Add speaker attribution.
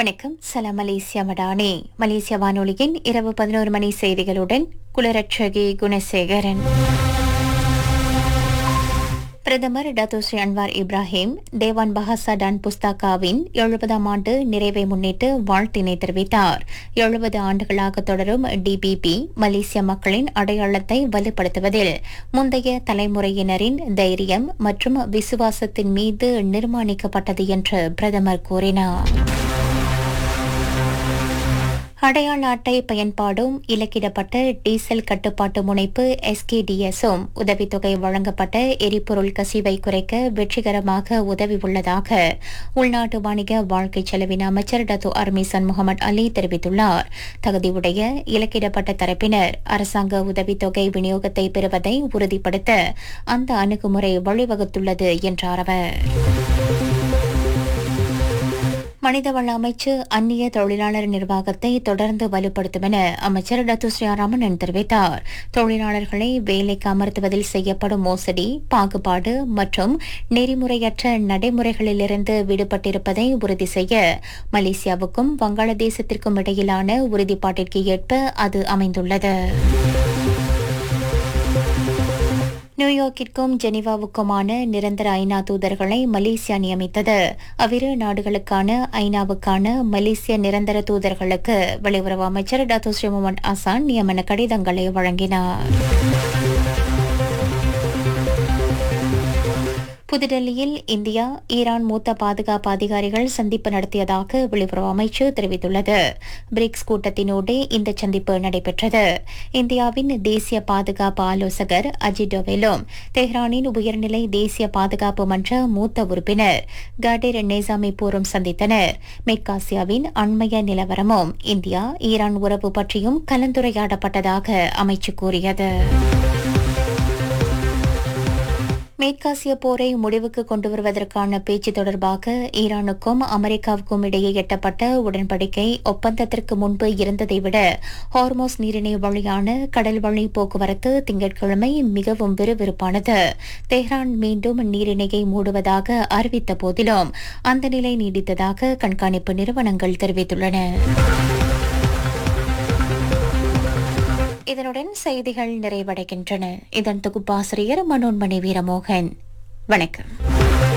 Speaker 1: வணக்கம் சலாம் மலேசியா மடானே மலேசிய வானொலியின் இரவு பதினோரு மணி செய்திகளுடன் குலரட்சகி குணசேகரன் பிரதமர் Datuk Seri Anwar Ibrahim Dewan Bahasa dan புஸ்தாகாவின் எழுபதாம் ஆண்டு நிறைவை முன்னிட்டு வாழ்த்தினை தெரிவித்தார் எழுபது ஆண்டுகளாக தொடரும் டிபிபி மலேசிய மக்களின் அடையாளத்தை வலுப்படுத்துவதில் முந்தைய தலைமுறையினரின் தைரியம் மற்றும் விசுவாசத்தின் மீது நிர்மாணிக்கப்பட்டது என்று பிரதமர் கூறினார் அடையாள அட்டை பயன்பாடும் இலக்கிடப்பட்ட டீசல் கட்டுப்பாட்டு முனைப்பு எஸ்கேடிஎஸும் உதவித்தொகை வழங்கப்பட்ட எரிபொருள் கசிவை குறைக்க வெற்றிகரமாக உதவி உள்ளதாக உள்நாட்டு வணிக வாழ்க்கை செலவின அமைச்சர் டத்து அர்மிசன் முகமது அலி தெரிவித்துள்ளார் தகுதியுடைய இலக்கிடப்பட்ட தரப்பினர் அரசாங்க உதவித்தொகை விநியோகத்தை பெறுவதை உறுதிப்படுத்த அந்த அணுகுமுறை வழிவகுத்துள்ளது என்றார் அவர் மனிதவள அமைச்சு அந்நிய தொழிலாளர் நிர்வாகத்தை தொடர்ந்து வலுப்படுத்தும் என அமைச்சர் டத்து ஸ்ரீராமன் தெரிவித்தார் தொழிலாளர்களை வேலைக்கு அமர்த்துவதில் செய்யப்படும் மோசடி பாகுபாடு மற்றும் நெறிமுறையற்ற நடைமுறைகளிலிருந்து விடுபட்டிருப்பதை உறுதி செய்ய மலேசியாவுக்கும் வங்காளதேசத்திற்கும் இடையிலான உறுதிப்பாட்டிற்கு ஏற்ப அது அமைந்துள்ளது நியூயார்க்கிற்கும் ஜெனீவாவுக்குமான நிரந்தர ஐநா தூதர்களை மலேசியா நியமித்தது அவ்விரு நாடுகளுக்கான ஐநாவுக்கான மலேசிய நிரந்தர தூதர்களுக்கு வெளியுறவு அமைச்சர் டாக்டர் ஸ்ரீ முகமது அசான் நியமன கடிதங்களை வழங்கினார் புதுடெல்லியில் இந்தியா ஈரான் மூத்த பாதுகாப்பு அதிகாரிகள் சந்திப்பு நடத்தியதாக வெளியுறவு அமைச்சு தெரிவித்துள்ளது பிரிக்ஸ் கூட்டத்தினோடு இந்த சந்திப்பு நடைபெற்றது இந்தியாவின் தேசிய பாதுகாப்பு ஆலோசகர் அஜித் டோவெலும் தெஹ்ரானின் உயர்நிலை தேசிய பாதுகாப்பு மன்ற மூத்த உறுப்பினர் கடிர் நேசாமி பூரும் சந்தித்தனர் மேற்காசியாவின் அண்மைய நிலவரமும் இந்தியா ஈரான் உறவு பற்றியும் கலந்துரையாடப்பட்டதாக அமைச்சு கூறியது மேற்காசிய போரை முடிவுக்கு கொண்டு வருவதற்கான பேச்சு தொடர்பாக ஈரானுக்கும் அமெரிக்காவுக்கும் இடையே எட்டப்பட்ட உடன்படிக்கை ஒப்பந்தத்திற்கு முன்பு இருந்ததை விட ஹார்மோஸ் நீரிணை வழியான கடல் வழி போக்குவரத்து திங்கட்கிழமை மிகவும் விறுவிறுப்பானது தெஹ்ரான் மீண்டும் நீரிணையை மூடுவதாக அறிவித்த போதிலும் அந்த நிலை நீடித்ததாக கண்காணிப்பு நிறுவனங்கள் தெரிவித்துள்ளன இதனுடன் செய்திகள் நிறைவடைகின்றன இதன் தொகுப்பாசிரியர் மனோன்மணி வீரமோகன் வணக்கம்